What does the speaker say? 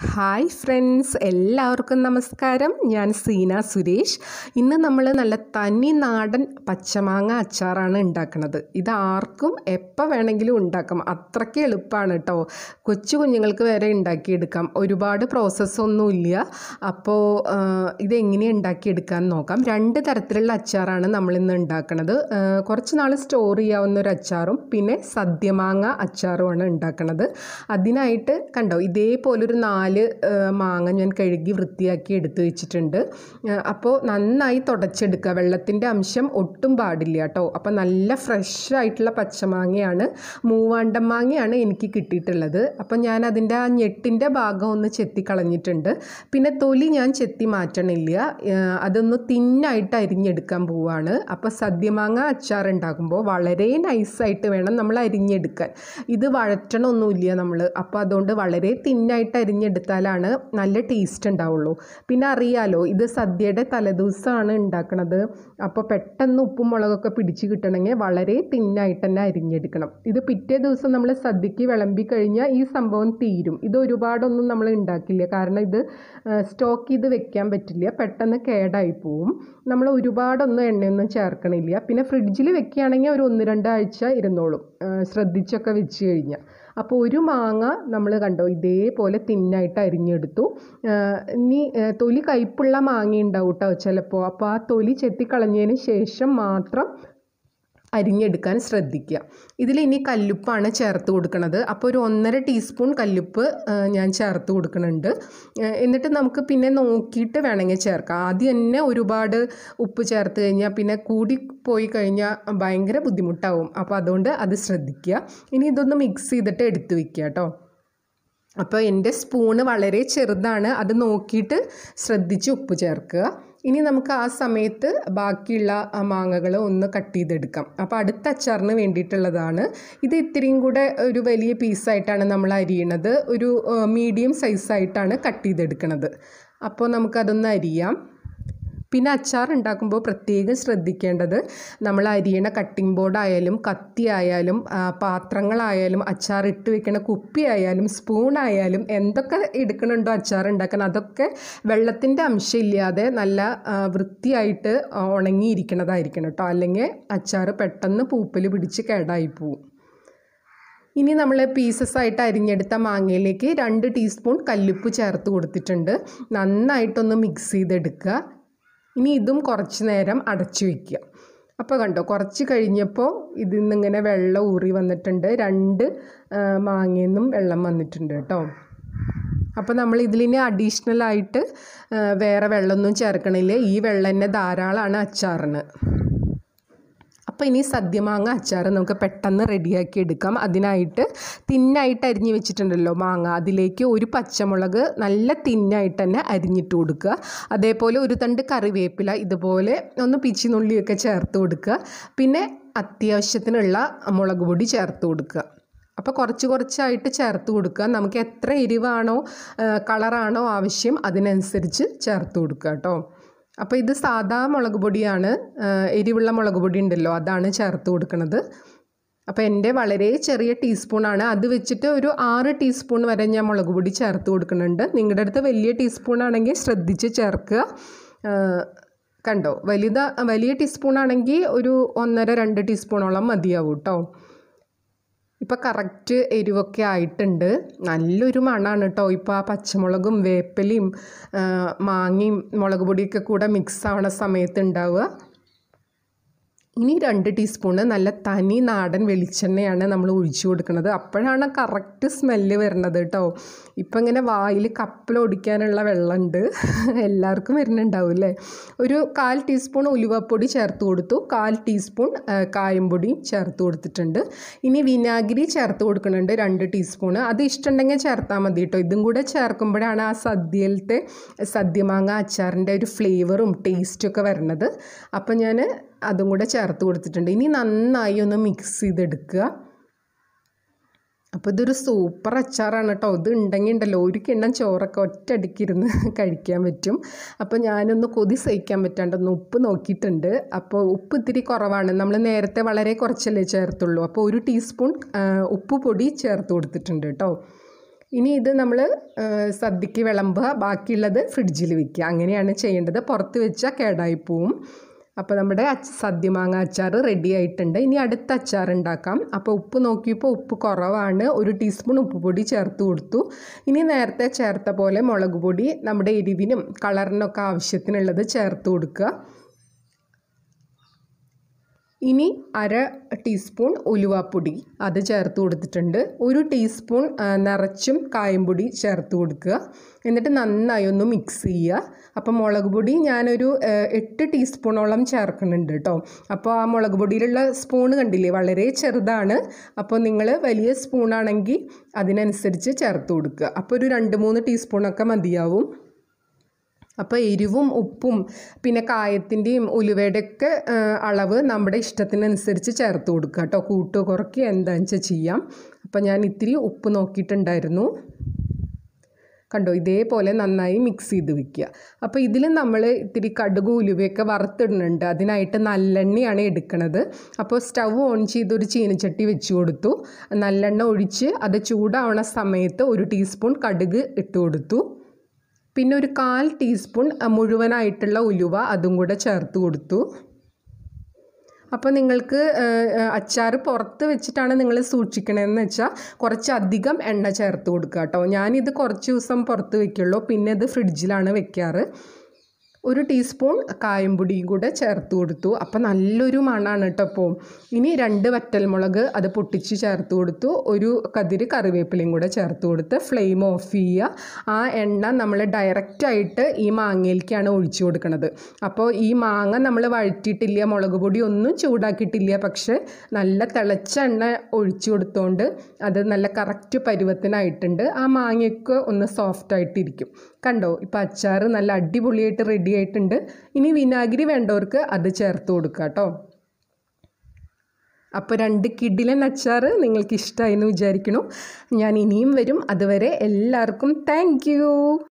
hi friends എല്ലാവർക്കും നമസ്കാരം ഞാൻ സീന സുരേഷ് ഇന്ന് നമ്മൾ നല്ല തനി നാടൻ പച്ചമാങ്ങ അച്ചാറാണ് ഉണ്ടാക്കുന്നത് ഇത് ആർക്കും എപ്പോൾ വേണമെങ്കിലും ഉണ്ടാക്കാം അത്രയ്ക്ക് എളുപ്പമാണ് കേട്ടോ കൊച്ചു കുഞ്ഞുങ്ങൾക്ക് വരെ ഉണ്ടാക്കിയെടുക്കാം ഒരുപാട് പ്രോസസ്സൊന്നുമില്ല അപ്പോൾ ഇതെങ്ങനെ ഉണ്ടാക്കിയെടുക്കാൻ നോക്കാം രണ്ട് തരത്തിലുള്ള അച്ചാറാണ് നമ്മളിന്ന് ഉണ്ടാക്കുന്നത് ആ, കുറച്ച് നാൾ സ്റ്റോർ ചെയ്യാവുന്ന ഒരു അച്ചാറും പിന്നെ സദ്യമാങ്ങ അച്ചാറുമാണ് ഉണ്ടാക്കുന്നത് അതിനായിട്ട് കണ്ടോ ഇതേപോലൊരു നാല് ആ, മാങ്ങ ഞാൻ കഴുകി വൃത്തിയാക്കി എടുത്തു വെച്ചിട്ടുണ്ട് ആ, അപ്പോൾ നന്നായി തുടച്ചെടുക്കുക വെള്ളത്തിൻ്റെ അംശം ഒട്ടും പാടില്ല കേട്ടോ അപ്പോൾ നല്ല ഫ്രഷ് ആയിട്ടുള്ള പച്ചമാങ്ങയാണ് മൂവാണ്ടൻ മാങ്ങയാണ് എനിക്ക് കിട്ടിയിട്ടുള്ളത് അപ്പോൾ ഞാൻ അതിൻ്റെ ആ ഞെട്ടിൻ്റെ ഭാഗം ഒന്ന് ചെത്തി കളഞ്ഞിട്ടുണ്ട് പിന്നെ തൊലി ഞാൻ ചെത്തി മാറ്റണില്ല ആ, അതൊന്ന് തിന്നായിട്ട് അരിഞ്ഞെടുക്കാൻ പോവാണ് അപ്പോൾ സദ്യമാങ്ങ അച്ചാർ ഉണ്ടാക്കുമ്പോൾ വളരെ നൈസായിട്ട് വേണം നമ്മൾ അരിഞ്ഞെടുക്കാൻ ഇത് വഴറ്റണമൊന്നുമില്ല നമ്മൾ അപ്പോൾ അതുകൊണ്ട് വളരെ തിന്നായിട്ട് അരിഞ്ഞെടുത്താലാണ് നല്ല ടേസ്റ്റ് ഉണ്ടാവുള്ളൂ പിന്നെ അറിയാലോ ഇത് സദ്യയുടെ തലേദിവസമാണ് ഉണ്ടാക്കണത് അപ്പോൾ പെട്ടെന്ന് ഉപ്പും മുളകൊക്കെ പിടിച്ച് കിട്ടണമെങ്കിൽ വളരെ തിന്നായിട്ട് തന്നെ അരിഞ്ഞെടുക്കണം ഇത് പിറ്റേ ദിവസം നമ്മൾ സദ്യക്ക് വിളമ്പി കഴിഞ്ഞാൽ ഈ സംഭവം തീരും ഇത് ഒരുപാടൊന്നും നമ്മൾ ഉണ്ടാക്കില്ല കാരണം ഇത് സ്റ്റോക്ക് ചെയ്ത് വെക്കാൻ പറ്റില്ല പെട്ടെന്ന് കേടായി പോവും നമ്മൾ ഒരുപാടൊന്നും എണ്ണയൊന്നും ചേർക്കണില്ല പിന്നെ ഫ്രിഡ്ജിൽ വെക്കുകയാണെങ്കിൽ ഒരു ഒന്ന് രണ്ടാഴ്ച ഇരുന്നോളും ആ, ശ്രദ്ധിച്ചൊക്കെ വെച്ച് കഴിഞ്ഞാൽ അപ്പോൾ ഒരു മാങ്ങ നമ്മൾ കണ്ടോ ഇതേപോലെ തിന്നായിട്ട് അരിഞ്ഞെടുത്തു ആ, ഇനി ആ, തൊലി കയ്പുള്ള മാങ്ങ ഉണ്ടാവും കേട്ടോ ചിലപ്പോൾ അപ്പോൾ ആ തൊലി ചെത്തിക്കളഞ്ഞതിന് ശേഷം മാത്രം അരിഞ്ഞെടുക്കാൻ ശ്രദ്ധിക്കുക ഇതിൽ ഇനി കല്ലുപ്പാണ് ചേർത്ത് കൊടുക്കുന്നത് അപ്പോൾ ഒരു ഒന്നര ടീസ്പൂൺ കല്ലുപ്പ് ആ, ഞാൻ ചേർത്ത് കൊടുക്കുന്നുണ്ട് ആ, എന്നിട്ട് നമുക്ക് പിന്നെ നോക്കിയിട്ട് വേണമെങ്കിൽ ചേർക്കാം ആദ്യം തന്നെ ഒരുപാട് ഉപ്പ് ചേർത്ത് കഴിഞ്ഞാൽ പിന്നെ കൂടി പോയി കഴിഞ്ഞാൽ ഭയങ്കര ബുദ്ധിമുട്ടാവും അപ്പോൾ അതുകൊണ്ട് അത് ശ്രദ്ധിക്കുക ഇനി ഇതൊന്ന് മിക്സ് ചെയ്തിട്ട് എടുത്ത് വെക്കുക കേട്ടോ അപ്പോൾ എൻ്റെ സ്പൂണ് വളരെ ചെറുതാണ് അത് നോക്കിയിട്ട് ശ്രദ്ധിച്ച് ഉപ്പ് ചേർക്കുക ഇനി നമുക്ക് ആ സമയത്ത് ബാക്കിയുള്ള മാങ്ങകൾ ഒന്ന് കട്ട് ചെയ്തെടുക്കാം അപ്പോൾ അടുത്ത അച്ചാറിന് വേണ്ടിയിട്ടുള്ളതാണ് ഇത് ഇത്തിരിയും കൂടെ ഒരു വലിയ പീസായിട്ടാണ് നമ്മൾ അരിയണത് ഒരു മീഡിയം സൈസായിട്ടാണ് കട്ട് ചെയ്തെടുക്കണത് അപ്പോൾ നമുക്കതൊന്ന് അരിയാം പിന്നെ അച്ചാർ ഉണ്ടാക്കുമ്പോൾ പ്രത്യേകം ശ്രദ്ധിക്കേണ്ടത് നമ്മൾ അരിയണ കട്ടിംഗ് ബോർഡ് ആയാലും കത്തി ആയാലും ആ, പാത്രങ്ങളായാലും അച്ചാർ ഇട്ട് വെക്കണ കുപ്പി ആയാലും സ്പൂൺ ആയാലും എന്തൊക്കെ എടുക്കണുണ്ടോ അച്ചാർ ഉണ്ടാക്കാൻ അതൊക്കെ വെള്ളത്തിൻ്റെ അംശമില്ലാതെ നല്ല ആ, വൃത്തിയായിട്ട് ഉണങ്ങിയിരിക്കണതായിരിക്കണം കേട്ടോ അല്ലെങ്കിൽ അച്ചാർ പെട്ടെന്ന് പൂപ്പൽ പിടിച്ച് കേടായി പോവും ഇനി നമ്മൾ പീസസ് ആയിട്ട് അരിഞ്ഞെടുത്ത മാങ്ങയിലേക്ക് രണ്ട് ടീസ്പൂൺ കല്ലുപ്പ് ചേർത്ത് കൊടുത്തിട്ടുണ്ട് നന്നായിട്ടൊന്ന് മിക്സ് ചെയ്തെടുക്കുക ഇനി ഇതും കുറച്ച് നേരം അടച്ചു വയ്ക്കുക അപ്പോൾ കണ്ടോ കുറച്ച് കഴിഞ്ഞപ്പോൾ ഇതിൽ നിന്നിങ്ങനെ വെള്ളം ഊറി വന്നിട്ടുണ്ട് രണ്ട് ആ, മാങ്ങയിൽ നിന്നും വെള്ളം വന്നിട്ടുണ്ട് കേട്ടോ അപ്പോൾ നമ്മൾ ഇതിലിനി അഡീഷണൽ ആയിട്ട് ആ, വേറെ വെള്ളമൊന്നും ചേർക്കണില്ല ഈ വെള്ളം തന്നെ ധാരാളമാണ് അച്ചാറിന് അപ്പോൾ ഇനി സദ്യമാങ്ങ അച്ചാർ നമുക്ക് പെട്ടെന്ന് റെഡിയാക്കി എടുക്കാം അതിനായിട്ട് തിന്നായിട്ട് അരിഞ്ഞ് വെച്ചിട്ടുണ്ടല്ലോ മാങ്ങ അതിലേക്ക് ഒരു പച്ചമുളക് നല്ല തിന്നായിട്ട് തന്നെ അരിഞ്ഞിട്ട് കൊടുക്കുക അതേപോലെ ഒരു തണ്ട് കറിവേപ്പില ഇതുപോലെ ഒന്ന് പിച്ചിനുള്ളിയൊക്കെ ചേർത്ത് കൊടുക്കുക പിന്നെ അത്യാവശ്യത്തിനുള്ള മുളക് പൊടി ചേർത്ത് കൊടുക്കുക അപ്പോൾ കുറച്ച് കുറച്ചായിട്ട് ചേർത്ത് കൊടുക്കുക നമുക്ക് എത്ര എരിവാണോ ആ, കളറാണോ ആവശ്യം അതിനനുസരിച്ച് ചേർത്ത് കൊടുക്കുക കേട്ടോ അപ്പോൾ ഇത് സാദാ മുളക് പൊടിയാണ് ആ, എരിവുള്ള മുളക് പൊടി ഉണ്ടല്ലോ അതാണ് ചേർത്ത് കൊടുക്കുന്നത് അപ്പോൾ എൻ്റെ വളരെ ചെറിയ ടീസ്പൂണാണ് അത് വെച്ചിട്ട് ഒരു ആറ് ടീസ്പൂൺ വരെ ഞാൻ മുളക് പൊടി ചേർത്ത് കൊടുക്കുന്നുണ്ട് നിങ്ങളുടെ അടുത്ത് വലിയ ടീസ്പൂൺ ആണെങ്കിൽ ശ്രദ്ധിച്ച് ചേർക്കുക ആ, കണ്ടോ വലുത വലിയ ടീസ്പൂൺ ആണെങ്കിൽ ഒരു ഒന്നര രണ്ട് ടീസ്പൂണോളം മതിയാവും കേട്ടോ ഇപ്പോൾ കറക്റ്റ് എരിവൊക്കെ ആയിട്ടുണ്ട് നല്ലൊരു മണമാണ് കേട്ടോ ഇപ്പോൾ ആ പച്ചമുളകും വേപ്പിലയും ആ, മാങ്ങയും മുളക് പൊടിയൊക്കെ കൂടെ മിക്സ് ആവണ സമയത്ത് ഉണ്ടാവുക ഇനി രണ്ട് ടീസ്പൂണ് നല്ല തനി നാടൻ വെളിച്ചെണ്ണയാണ് നമ്മൾ ഒഴിച്ചു കൊടുക്കുന്നത് അപ്പോഴാണ് കറക്റ്റ് സ്മെല്ല് വരുന്നത് കേട്ടോ ഇപ്പം ഇങ്ങനെ വായിൽ കപ്പലൊടിക്കാനുള്ള വെള്ളമുണ്ട് എല്ലാവർക്കും വരുന്നുണ്ടാവും അല്ലേ ഒരു കാൽ ടീസ്പൂൺ ഉലുവപ്പൊടി ചേർത്ത് കൊടുത്തു കാൽ ടീസ്പൂൺ ആ, കായംപൊടിയും ചേർത്ത് കൊടുത്തിട്ടുണ്ട് ഇനി വിനാഗിരി ചേർത്ത് കൊടുക്കുന്നുണ്ട് രണ്ട് ടീസ്പൂണ് അത് ഇഷ്ടമുണ്ടെങ്കിൽ ചേർത്താൽ മതി കേട്ടോ ഇതും കൂടെ ചേർക്കുമ്പോഴാണ് ആ സദ്യയിലത്തെ സദ്യമാങ്ങ അച്ചാറിൻ്റെ ഒരു ഫ്ലേവറും ടേസ്റ്റും ഒക്കെ വരുന്നത് അപ്പോൾ ഞാൻ അതും കൂടെ ചേർത്ത് കൊടുത്തിട്ടുണ്ട് ഇനി നന്നായി ഒന്ന് മിക്സ് ചെയ്തെടുക്കുക അപ്പോൾ ഇതൊരു സൂപ്പർ അച്ചാറാണ് കേട്ടോ ഇത് ഉണ്ടെങ്കിൽ ഉണ്ടല്ലോ ഒരു കിണ്ണം ചോറൊക്കെ ഒറ്റയടിക്കിരുന്ന് കഴിക്കാൻ പറ്റും അപ്പോൾ ഞാനൊന്ന് കൊതി സഹിക്കാൻ പറ്റാണ്ടൊന്ന് ഉപ്പ് നോക്കിയിട്ടുണ്ട് അപ്പോൾ ഉപ്പ് ഇത്തിരി കുറവാണ് നമ്മൾ നേരത്തെ വളരെ കുറച്ചല്ലേ ചേർത്തുള്ളൂ അപ്പോൾ ഒരു ടീസ്പൂൺ ആ, ഉപ്പ് പൊടി ചേർത്ത് കൊടുത്തിട്ടുണ്ട് കേട്ടോ ഇനി ഇത് നമ്മൾ സദ്യക്ക് വിളമ്പുക ബാക്കിയുള്ളത് ഫ്രിഡ്ജിൽ വെക്കുക അങ്ങനെയാണ് ചെയ്യേണ്ടത് പുറത്ത് വെച്ചാൽ കേടായി പോവും അപ്പോൾ നമ്മുടെ അച്ച സദ്യ മാങ്ങ അച്ചാർ റെഡി ആയിട്ടുണ്ട് ഇനി അടുത്ത അച്ചാർ ഉണ്ടാക്കാം അപ്പോൾ ഉപ്പ് നോക്കിയപ്പോൾ ഉപ്പ് കുറവാണ് ഒരു ടീസ്പൂൺ ഉപ്പ് പൊടി ചേർത്ത് കൊടുത്തു ഇനി നേരത്തെ ചേർത്ത പോലെ മുളക് പൊടി നമ്മുടെ എരിവിനും കളറിനൊക്കെ ആവശ്യത്തിനുള്ളത് ചേർത്ത് കൊടുക്കുക ഇനി അര ടീസ്പൂൺ ഉലുവാപ്പൊടി അത് ചേർത്ത് കൊടുത്തിട്ടുണ്ട് ഒരു ടീസ്പൂൺ ആ, നിറച്ചും കായംപൊടി ചേർത്ത് കൊടുക്കുക എന്നിട്ട് നന്നായി ഒന്ന് മിക്സ് ചെയ്യുക അപ്പോൾ മുളക് പൊടി ഞാനൊരു ആ, എട്ട് ടീസ്പൂണോളം ചേർക്കുന്നുണ്ട് കേട്ടോ അപ്പോൾ ആ മുളക് പൊടിയിലുള്ള സ്പൂൺ കണ്ടില്ലേ വളരെ ചെറുതാണ് അപ്പോൾ നിങ്ങൾ വലിയ സ്പൂണാണെങ്കിൽ അതിനനുസരിച്ച് ചേർത്ത് കൊടുക്കുക അപ്പോൾ ഒരു രണ്ട് മൂന്ന് ടീസ്പൂണൊക്കെ മതിയാവും അപ്പോൾ എരിവും ഉപ്പും പിന്നെ കായത്തിൻ്റെയും ഉലുവയുടെയൊക്കെ ആ, അളവ് നമ്മുടെ ഇഷ്ടത്തിനനുസരിച്ച് ചേർത്ത് കൊടുക്കുക കേട്ടോ കൂട്ട് കുറയ്ക്കുക എന്താണെന്ന് വെച്ചാൽ ചെയ്യാം അപ്പോൾ ഞാൻ ഇത്തിരി ഉപ്പ് നോക്കിയിട്ടുണ്ടായിരുന്നു കണ്ടോ ഇതേപോലെ നന്നായി മിക്സ് ചെയ്ത് വെക്കുക അപ്പോൾ ഇതിൽ നമ്മൾ ഇത്തിരി കടുക് ഉലുവയൊക്കെ വറുത്തിടുന്നുണ്ട് അതിനായിട്ട് നല്ലെണ്ണയാണ് എടുക്കുന്നത് അപ്പോൾ സ്റ്റവ് ഓൺ ചെയ്തൊരു ചീനച്ചട്ടി വെച്ച് കൊടുത്തു നല്ലെണ്ണ ഒഴിച്ച് അത് ചൂടാവണ സമയത്ത് ഒരു ടീസ്പൂൺ കടുക് ഇട്ട് കൊടുത്തു പിന്നെ ഒരു കാൽ ടീസ്പൂൺ അഹ്, മുഴുവനായിട്ടുള്ള ഉലുവ അതും കൂടെ ചേർത്ത് കൊടുത്തു അപ്പോൾ നിങ്ങൾക്ക് അച്ചാർ പുറത്ത് വെച്ചിട്ടാണ് നിങ്ങൾ സൂക്ഷിക്കണമെന്ന് വെച്ചാൽ കുറച്ചധികം എണ്ണ ചേർത്ത് കൊടുക്കുക കേട്ടോ ഞാനിത് കുറച്ച് ദിവസം പുറത്ത് വെക്കുള്ളൂ പിന്നെ ഇത് ഫ്രിഡ്ജിലാണ് വെക്കാറ് ഒരു ടീസ്പൂൺ കായംപൊടിയും കൂടെ ചേർത്ത് കൊടുത്തു അപ്പോൾ നല്ലൊരു മണമാണ് കേട്ടോ അപ്പോൾ ഇനി രണ്ട് വറ്റൽമുളക് അത് പൊട്ടിച്ച് ചേർത്ത് കൊടുത്തു ഒരു കതിര് കറിവേപ്പിലയും കൂടെ ചേർത്ത് കൊടുത്ത് ഫ്ലെയിം ഓഫ് ചെയ്യുക ആ എണ്ണ നമ്മൾ ഡയറക്റ്റായിട്ട് ഈ മാങ്ങയിലേക്കാണ് ഒഴിച്ചു കൊടുക്കുന്നത് അപ്പോൾ ഈ മാങ്ങ നമ്മൾ വഴറ്റിയിട്ടില്ല മുളക് പൊടി ഒന്നും ചൂടാക്കിയിട്ടില്ല പക്ഷേ നല്ല തിളച്ച എണ്ണ ഒഴിച്ചു കൊടുത്തോണ്ട് അത് നല്ല കറക്റ്റ് പരുവത്തിനായിട്ടുണ്ട് ആ മാങ്ങയൊക്കെ ഒന്ന് സോഫ്റ്റ് ആയിട്ടിരിക്കും കണ്ടോ ഇപ്പം അച്ചാർ നല്ല അടിപൊളിയായിട്ട് റെഡി ആയിട്ടുണ്ട് ഇനി വിനാഗിരി വേണ്ടവർക്ക് അത് ചേർത്ത് കൊടുക്കുക കേട്ടോ അപ്പോൾ രണ്ട് കിഡിലൻ അച്ചാർ നിങ്ങൾക്ക് ഇഷ്ടമായി എന്ന് വിചാരിക്കണു ഞാൻ ഇനിയും വരും അതുവരെ എല്ലാവർക്കും താങ്ക്